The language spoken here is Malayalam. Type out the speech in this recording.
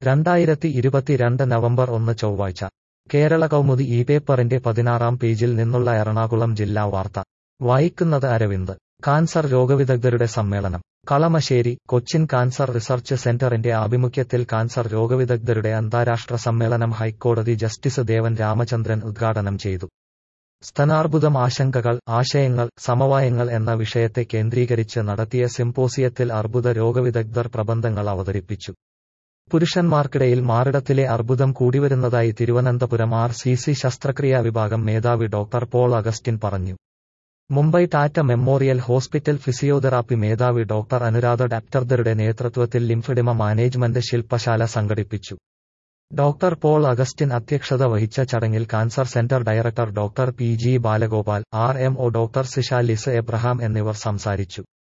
രണ്ടായിരത്തി ഇരുപത്തിരണ്ട് നവംബർ ഒന്ന് ചൊവ്വാഴ്ച കേരള കൗമുദി ഈ പേപ്പറിന്റെ പതിനാറാം പേജിൽ നിന്നുള്ള എറണാകുളം ജില്ലാ വാർത്ത വായിക്കുന്നത് അരവിന്ദ് കാൻസർ രോഗവിദഗ്ധരുടെ സമ്മേളനം കളമശ്ശേരി കൊച്ചിൻ കാൻസർ റിസർച്ച് സെന്ററിന്റെ ആഭിമുഖ്യത്തിൽ കാൻസർ രോഗവിദഗ്ധരുടെ അന്താരാഷ്ട്ര സമ്മേളനം ഹൈക്കോടതി ജസ്റ്റിസ് ദേവൻ രാമചന്ദ്രൻ ഉദ്ഘാടനം ചെയ്തു സ്തനാർബുദം ആശങ്കകൾ ആശയങ്ങൾ സമവായങ്ങൾ എന്ന വിഷയത്തെ കേന്ദ്രീകരിച്ച് നടത്തിയ സിംപോസിയത്തിൽ അർബുദ രോഗവിദഗ്ധർ പ്രബന്ധങ്ങൾ അവതരിപ്പിച്ചു പുരുഷന്മാർക്കിടയിൽ മാറിടത്തിലെ അർബുദം കൂടിവരുന്നതായി തിരുവനന്തപുരം ആർ സി സി ശസ്ത്രക്രിയാ വിഭാഗം മേധാവി ഡോക്ടർ പോൾ അഗസ്റ്റിൻ പറഞ്ഞു Mumbai Tata memorial hospital physiotherapy മേധാവി ഡോക്ടർ അനുരാധ ഡാക്ടർദരുടെ നേതൃത്വത്തിൽ ലിംഫിഡിമ മാനേജ്മെന്റ് ശില്പശാല സംഘടിപ്പിച്ചു ഡോക്ടർ പോൾ അഗസ്റ്റിൻ അധ്യക്ഷത വഹിച്ച ചടങ്ങിൽ cancer centre director doctor P G Balagopal R M O doctor Sisha Liz Abraham എന്നിവർ സംസാരിച്ചു